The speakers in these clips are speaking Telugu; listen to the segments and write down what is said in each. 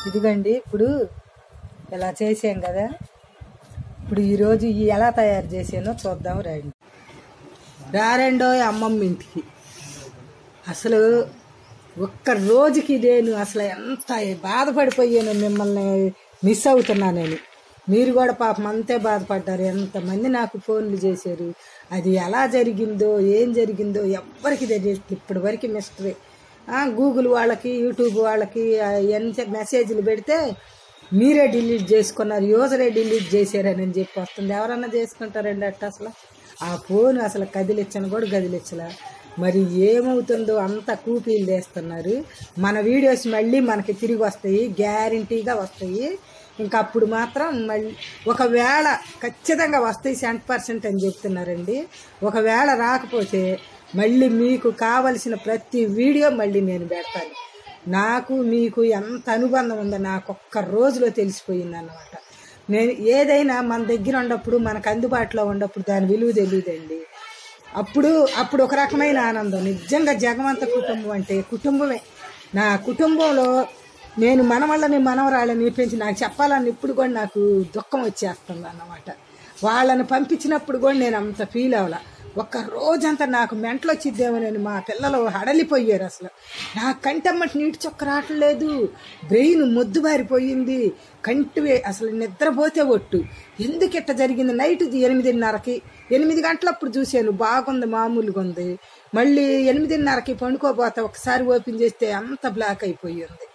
ఇదిగండి ఇప్పుడు ఇలా చేసాం కదా ఇప్పుడు ఈరోజు ఈ ఎలా తయారు చేసానో చూద్దాం రండి రారెండో అమ్మమ్మ ఇంటికి అసలు ఒక్క రోజుకి నేను అసలు ఎంత బాధపడిపోయాను మిమ్మల్ని మిస్ అవుతున్నానని మీరు కూడా పాపం అంతే బాధపడ్డారు ఎంతమంది నాకు ఫోన్లు చేశారు అది ఎలా జరిగిందో ఏం జరిగిందో ఎవ్వరికి తెలియదు ఇప్పటి వరకు మిస్టరీ గూగుల్ వాళ్ళకి యూట్యూబ్ వాళ్ళకి ఎంత మెసేజ్లు పెడితే మీరే డిలీట్ చేసుకున్నారు యూజరే డిలీట్ చేశారని చెప్పి వస్తుంది ఎవరన్నా చేసుకుంటారండి అట్ట అసలు ఆ ఫోన్ అసలు కదిలిచ్చను కూడా కదిలిచ్చలా మరి ఏమవుతుందో అంత కూపీలు చేస్తున్నారు మన వీడియోస్ మళ్ళీ మనకి తిరిగి వస్తాయి గ్యారంటీగా వస్తాయి ఇంకా అప్పుడు మాత్రం మళ్ళీ ఒకవేళ ఖచ్చితంగా వస్తాయి సెంట్ పర్సెంట్ అని చెప్తున్నారండి ఒకవేళ రాకపోతే మళ్ళీ మీకు కావలసిన ప్రతి వీడియో మళ్ళీ నేను పెడతాను నాకు మీకు ఎంత అనుబంధం ఉందో నాకు ఒక్క రోజులో తెలిసిపోయింది అన్నమాట నేను ఏదైనా మన దగ్గర ఉన్నప్పుడు మనకు అందుబాటులో ఉన్నప్పుడు దాని విలువ తెలియదండి అప్పుడు అప్పుడు ఒక రకమైన ఆనందం నిజంగా జగమంత కుటుంబం అంటే కుటుంబమే నా కుటుంబంలో నేను మనవళ్ళని మనవరాళ్ళని పెంచి నాకు చెప్పాలని ఇప్పుడు కూడా నాకు దుఃఖం వచ్చేస్తుంది అన్నమాట వాళ్ళని పంపించినప్పుడు కూడా నేను అంత ఫీల్ అవ్వాల ఒక్క రోజంతా నాకు మెంటలు వచ్చిద్దేమోనని మా పిల్లలు హడలిపోయారు అసలు నా కంటమ్మటి నీటి చొక్క రావట్లేదు బ్రెయిన్ మొద్దుబారిపోయింది కంటి అసలు నిద్రపోతే ఒట్టు ఎందుకు ఇట్ట జరిగింది నైట్ ఎనిమిదిన్నరకి ఎనిమిది గంటలప్పుడు చూశాను బాగుంది మామూలుగా ఉంది మళ్ళీ ఎనిమిదిన్నరకి పండుకోపోతే ఒకసారి ఓపెన్ చేస్తే అంత బ్లాక్ అయిపోయింది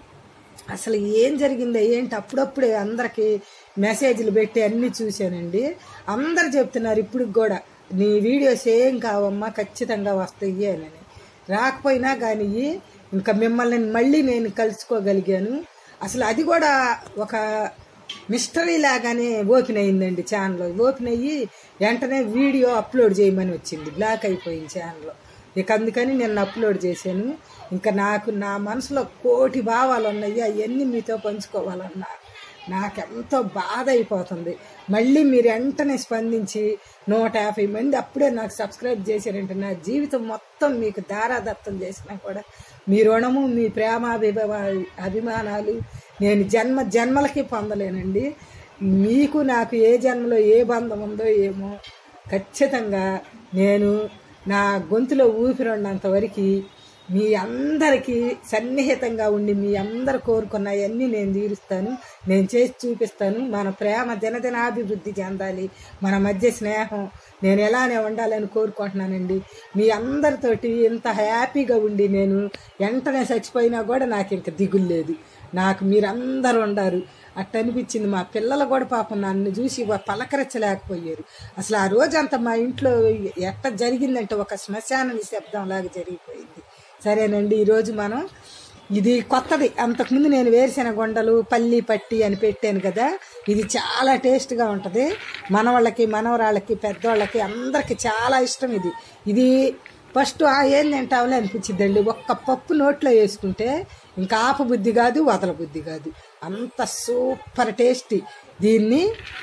అసలు ఏం జరిగిందో ఏంటి అప్పుడప్పుడే అందరికి మెసేజ్లు పెట్టి అన్నీ చూశానండి అందరు చెప్తున్నారు ఇప్పుడు కూడా నీ వీడియోస్ ఏం కావమ్మా ఖచ్చితంగా వస్తాయి అని రాకపోయినా కానీ ఇంకా మిమ్మల్ని మళ్ళీ నేను కలుసుకోగలిగాను అసలు అది కూడా ఒక మిస్టరీ లాగానే ఓపెన్ అయిందండి ఛానల్ ఓపెన్ అయ్యి వెంటనే వీడియో అప్లోడ్ చేయమని వచ్చింది బ్లాక్ అయిపోయింది ఛానల్ ఇక అందుకని నేను అప్లోడ్ చేశాను ఇంకా నాకు నా మనసులో కోటి భావాలు ఉన్నాయి అవన్నీ మీతో పంచుకోవాలన్నా నాకెంతో బాధ అయిపోతుంది మళ్ళీ మీరు వెంటనే స్పందించి నూట యాభై మంది అప్పుడే నాకు సబ్స్క్రైబ్ చేశారంటే నా జీవితం మొత్తం మీకు దారాదత్తం చేసినా కూడా మీ రుణము మీ ప్రేమ అభిమా అభిమానాలు నేను జన్మ జన్మలకి పొందలేనండి మీకు నాకు ఏ జన్మలో ఏ బంధం ఉందో ఏమో ఖచ్చితంగా నేను నా గొంతులో ఊపిరి ఉన్నంత వరకు మీ అందరికీ సన్నిహితంగా ఉండి మీ అందరు కోరుకున్నవన్నీ నేను తీరుస్తాను నేను చేసి చూపిస్తాను మన ప్రేమ దినదినాభివృద్ధి చెందాలి మన మధ్య స్నేహం నేను ఎలానే ఉండాలని కోరుకుంటున్నానండి మీ అందరితోటి ఇంత హ్యాపీగా ఉండి నేను వెంటనే చచ్చిపోయినా కూడా నాకు ఇంక దిగులు లేదు నాకు మీరందరూ ఉండారు అట్ట అనిపించింది మా పిల్లలు కూడా పాపం నన్ను చూసి పలకరించలేకపోయారు అసలు ఆ రోజంతా మా ఇంట్లో ఎట్ట జరిగిందంటే ఒక శ్మశాన నిశ్శబ్దం లాగా జరిగిపోయింది సరేనండి ఈరోజు మనం ఇది కొత్తది అంతకుముందు నేను వేరుశెనగ గొండలు పల్లి పట్టి అని పెట్టాను కదా ఇది చాలా టేస్ట్గా ఉంటుంది మనవాళ్ళకి మనవరాళ్ళకి పెద్దవాళ్ళకి అందరికి చాలా ఇష్టం ఇది ఇది ఫస్ట్ ఆ ఏం తింటావులే అనిపించిద్దండి ఒక్క పప్పు నోట్లో వేసుకుంటే ఇంకా ఆప బుద్ధి కాదు వదల బుద్ధి కాదు అంత సూపర్ టేస్టీ దీన్ని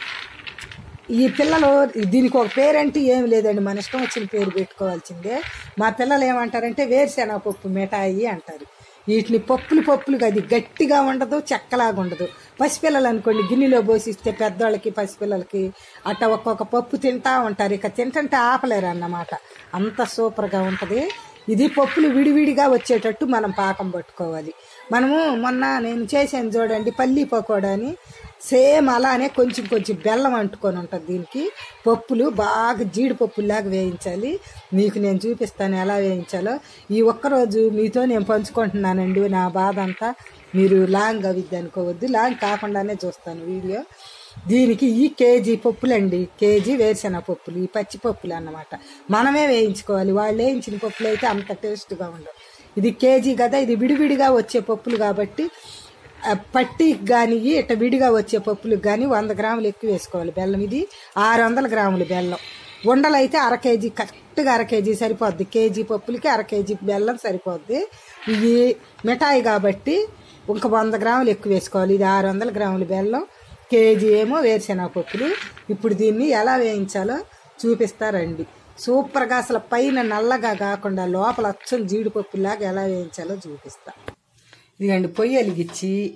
ఈ పిల్లలు దీనికి ఒక పేరంటే ఏమి లేదండి మన ఇష్టం వచ్చిన పేరు పెట్టుకోవాల్సిందే మా పిల్లలు ఏమంటారంటే వేరుశెనగ పప్పు మిఠాయి అంటారు వీటిని పప్పులు పప్పులు అది గట్టిగా ఉండదు చెక్కలాగా ఉండదు పసిపిల్లలు అనుకోండి గిన్నెలో పోసిస్తే పెద్దవాళ్ళకి పసిపిల్లలకి అట్ట ఒక్కొక్క పప్పు తింటా ఉంటారు ఇక తింటుంటే ఆపలేరు అన్నమాట అంత సూపర్గా ఉంటుంది ఇది పప్పులు విడివిడిగా వచ్చేటట్టు మనం పాకం పట్టుకోవాలి మనము మొన్న నేను చేసాను చూడండి పల్లీ పకోడా అని సేమ్ అలానే కొంచెం కొంచెం బెల్లం అంటుకొని ఉంటుంది దీనికి పప్పులు బాగా జీడిపప్పులాగా వేయించాలి మీకు నేను చూపిస్తాను ఎలా వేయించాలో ఈ ఒక్కరోజు మీతో నేను పంచుకుంటున్నానండి నా బాధ అంతా మీరు లాంగ్ అవిద్ది అనుకోవద్దు లాంగ్ కాకుండానే చూస్తాను వీడియో దీనికి ఈ కేజీ పప్పులండి కేజీ వేరుశెనగ పప్పులు ఈ పచ్చి పప్పులు అన్నమాట మనమే వేయించుకోవాలి వాళ్ళు వేయించిన పప్పులు అయితే అంత టేస్ట్గా ఉండవు ఇది కేజీ కదా ఇది విడివిడిగా వచ్చే పప్పులు కాబట్టి పట్టికి కానీ ఇట్ట విడిగా వచ్చే పప్పులకు కానీ వంద గ్రాములు ఎక్కువ వేసుకోవాలి బెల్లం ఇది ఆరు వందల గ్రాములు బెల్లం ఉండలు అయితే అర కేజీ కరెక్ట్గా అర కేజీ సరిపోద్ది కేజీ పప్పులకి అర కేజీ బెల్లం సరిపోద్ది ఇది మిఠాయి కాబట్టి ఇంకా వంద గ్రాములు ఎక్కువ వేసుకోవాలి ఇది ఆరు వందల గ్రాముల బెల్లం కేజీ ఏమో వేరుశెనగ పప్పులు ఇప్పుడు దీన్ని ఎలా వేయించాలో చూపిస్తారండి సూపర్గా అసలు పైన నల్లగా కాకుండా లోపల అచ్చం జీడిపప్పులాగా ఎలా వేయించాలో చూపిస్తా ఇదిగండి పొయ్యి వెలిగించి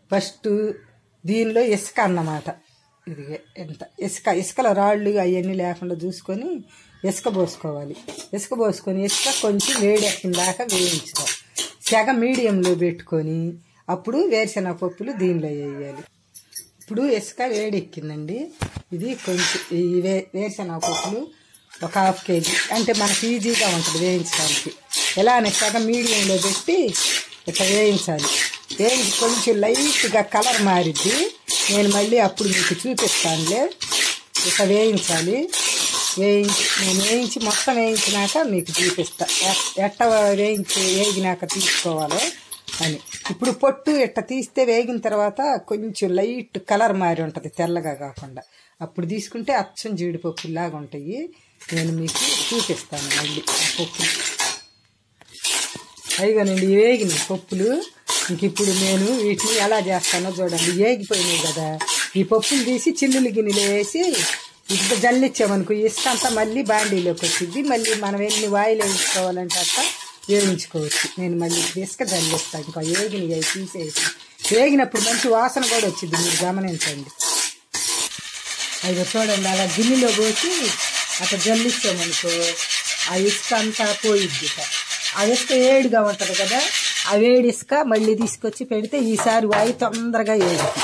ఫస్ట్ దీనిలో ఇసుక అన్నమాట ఇది ఎంత ఇసుక ఇసుకలో రాళ్ళు అవన్నీ లేకుండా చూసుకొని ఇసుక పోసుకోవాలి ఇసుక పోసుకొని ఇసుక కొంచెం వేడెక్కిన దాకా వేయించుకోవాలి సెగ మీడియంలో పెట్టుకొని అప్పుడు వేరుశెనగ పప్పులు దీనిలో వేయాలి ఇప్పుడు ఇసుక వేడెక్కిందండి ఇది కొంచెం ఈ వే వేరుశెనగ పప్పులు ఒక హాఫ్ కేజీ అంటే మనకి ఈజీగా ఉంటుంది వేయించడానికి ఎలా అనే సగం మీడియంలో పెట్టి ఇట్లా వేయించాలి వేయించి కొంచెం లైట్గా కలర్ మారిద్ది నేను మళ్ళీ అప్పుడు మీకు చూపిస్తానులే ఇట్లా వేయించాలి వేయించి నేను వేయించి మొత్తం వేయించినాక మీకు చూపిస్తా ఎ- ఎట్ట వేయించి వేగినాక తీసుకోవాలో అని ఇప్పుడు పొట్టు ఎట్ట తీస్తే వేగిన తర్వాత కొంచెం లైట్ కలర్ మారి ఉంటుంది తెల్లగా కాకుండా అప్పుడు తీసుకుంటే అచ్చం జీడిపప్పులాగా ఉంటాయి నేను మీకు చూపిస్తాను మళ్ళీ ఆ పప్పులు అయిగానండి వేగిన పప్పులు ఇంక ఇప్పుడు నేను వీటిని ఎలా చేస్తానో చూడండి వేగిపోయినాయి కదా ఈ పప్పులు తీసి చిల్లులు గిన్నెలు వేసి ఇంత జల్లిచ్చామనుకో ఇసుక అంతా మళ్ళీ బాండీలోకి వచ్చింది మళ్ళీ మనం ఎన్ని వాయిలు వేయించుకోవాలంటే అట్ట వేయించుకోవచ్చు నేను మళ్ళీ ఇప్పుడు ఇసుక జల్లిస్తాను ఇంకా వేగినవి అవి తీసేసి వేగినప్పుడు మంచి వాసన కూడా వచ్చింది మీరు గమనించండి అవి చూడండి అలా గిన్నెలో పోసి అట్లా జల్లిచ్చామనుకో ఆ ఇసుక అంతా పోయిద్ది ఇక. ఆ ఇసుక వేడిగా ఉంటుంది కదా ఆ వేడి ఇసుక మళ్ళీ తీసుకొచ్చి పెడితే ఈసారి వాయి తొందరగా వేడుద్ది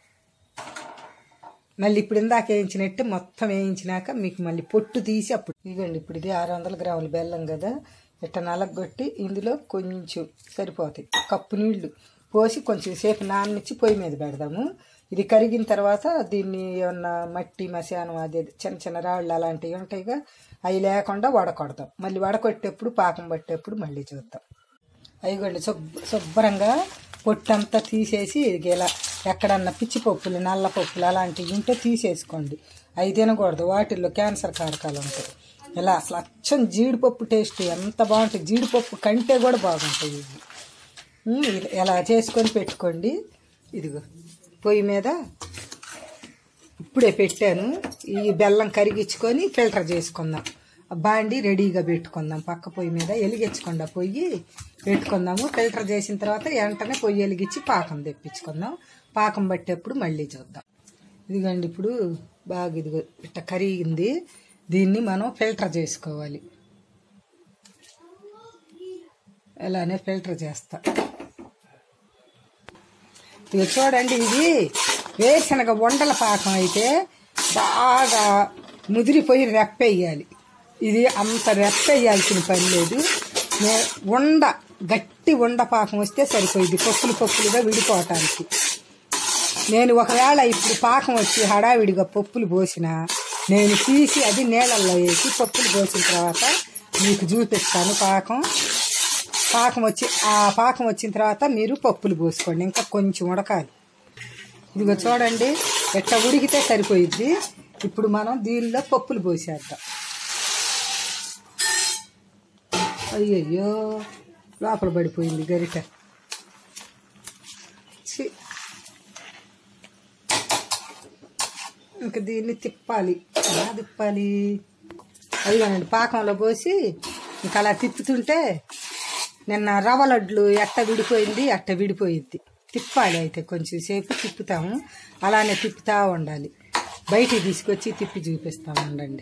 మళ్ళీ ఇప్పుడు ఇందాక వేయించినట్టు మొత్తం వేయించినాక మీకు మళ్ళీ పొట్టు తీసి అప్పుడు ఇదిగోండి ఇప్పుడు ఇది ఆరు వందల గ్రాముల బెల్లం కదా ఇట్ట నలగొట్టి ఇందులో కొంచెం సరిపోతాయి కప్పు నీళ్లు పోసి కొంచెం సేపు నాననిచ్చి పొయ్యి మీద పెడదాము ఇది కరిగిన తర్వాత దీన్ని ఏమన్నా మట్టి మశానం అది చిన్న చిన్న రాళ్ళు అలాంటివి ఉంటాయిగా అవి లేకుండా వడకొడతాం మళ్ళీ వడకొట్టేప్పుడు పాకం పట్టేప్పుడు మళ్ళీ చూద్దాం అయిగోండి శుభ్ శుభ్రంగా పొట్టంతా తీసేసి ఇది ఇలా ఎక్కడన్నా పిచ్చి పప్పులు నల్ల పప్పులు అలాంటివి ఉంటే తీసేసుకోండి అవి తినకూడదు వాటిల్లో క్యాన్సర్ కారకాలు ఉంటాయి ఇలా అసలు అచ్చం జీడిపప్పు టేస్ట్ ఎంత బాగుంటుంది జీడిపప్పు కంటే కూడా బాగుంటాయి ఇవి ఉమ్, ఇది ఇలా చేసుకొని పెట్టుకోండి ఇదిగో పొయ్యి మీద ఇప్పుడే పెట్టాను ఈ బెల్లం కరిగించుకొని ఫిల్టర్ చేసుకుందాం ఆ బాండి రెడీగా పెట్టుకుందాం పక్క పొయ్యి మీద ఎలిగించకుండా పొయ్యి పెట్టుకుందాము ఫిల్టర్ చేసిన తర్వాత వెంటనే పొయ్యి వెలిగించి పాకం తెప్పించుకుందాం పాకం పట్టేప్పుడు మళ్ళీ చూద్దాం ఇదిగోండి ఇప్పుడు బాగా ఇదిగో ఇట్ట కరిగింది దీన్ని మనం ఫిల్టర్ చేసుకోవాలి ఇలానే ఫిల్టర్ చేస్తా ఇక చూడండి ఇది వేరుశనగ వండల పాకం అయితే బాగా ముదిరిపోయి రెప్పేయాలి ఇది అంత రెప్పేయాల్సిన పని లేదు నే- ఉండ గట్టి ఉండ పాకం వస్తే సరిపోయింది పప్పులు పప్పులుగా విడిపోవటానికి నేను ఒకవేళ ఇప్పుడు పాకం వచ్చి హడావిడిగా పప్పులు పోసిన నేను తీసి అది నీళ్ళల్లో వేసి పప్పులు పోసిన తర్వాత మీకు చూపిస్తాను పాకం పాకం వచ్చి ఆ పాకం వచ్చిన తర్వాత మీరు పప్పులు పోసుకోండి ఇంకా కొంచెం ఉడకాలి ఇదిగో చూడండి ఎట్లా ఉడికితే సరిపోయిద్ది ఇప్పుడు మనం దీనిలో పప్పులు పోసేద్దాం అయ్యయ్యో లోపల పడిపోయింది గరిట ఛీ. ఇంకా దీన్ని తిప్పాలి ఎలా తిప్పాలి అదిగోనండి పాకంలో పోసి ఇంకా అలా తిప్పుతుంటే నిన్న రవ్వ లడ్లు ఎట్ట విడిపోయింది అట్ట విడిపోయిద్ది తిప్పాలి అయితే కొంచెం సేపు తిప్పుతాము అలానే తిప్పుతా ఉండాలి బయటికి తీసుకొచ్చి తిప్పి చూపిస్తాము ఉండండి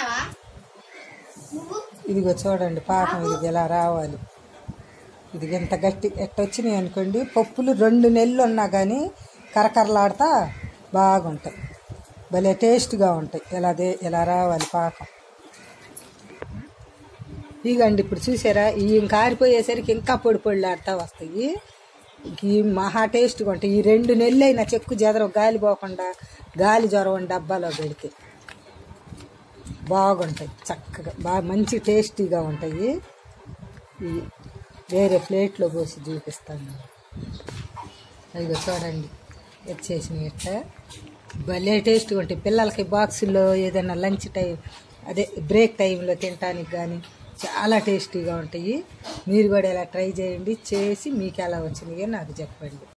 ఇదిగో చూడండి పాకం ఇది ఇలా రావాలి ఇది ఎంత గట్టి ఎట్ట వచ్చినాయి అనుకోండి పప్పులు రెండు నెలలు ఉన్నా కానీ కరకరలాడుతా బాగుంటాయి భలే టేస్ట్గా ఉంటాయి ఇలా దే ఇలా రావాలి పాకం ఇగండి ఇప్పుడు చూసారా ఈ ఇంకా ఆరిపోయేసరికి ఇంకా పొడి పొడిలాడుతూ వస్తాయి ఇంక ఈ మహా టేస్ట్గా ఉంటాయి ఈ రెండు నెలలు అయినా చెక్కు జదరం గాలి పోకుండా గాలి జ్వరం డబ్బాలో పెడితే బాగుంటాయి చక్కగా బాగా మంచి టేస్టీగా ఉంటాయి ఈ వేరే ప్లేట్లో పోసి చూపిస్తాను అదిగో చూడండి వచ్చేసిన ఇట్ట భలే టేస్ట్గా ఉంటాయి పిల్లలకి బాక్సుల్లో ఏదైనా లంచ్ టైం అదే బ్రేక్ టైంలో తినడానికి కానీ చాలా టేస్టీగా ఉంటాయి మీరు కూడా ఇలా ట్రై చేయండి చేసి మీకు ఎలా వచ్చినాయో నాకు చెప్పండి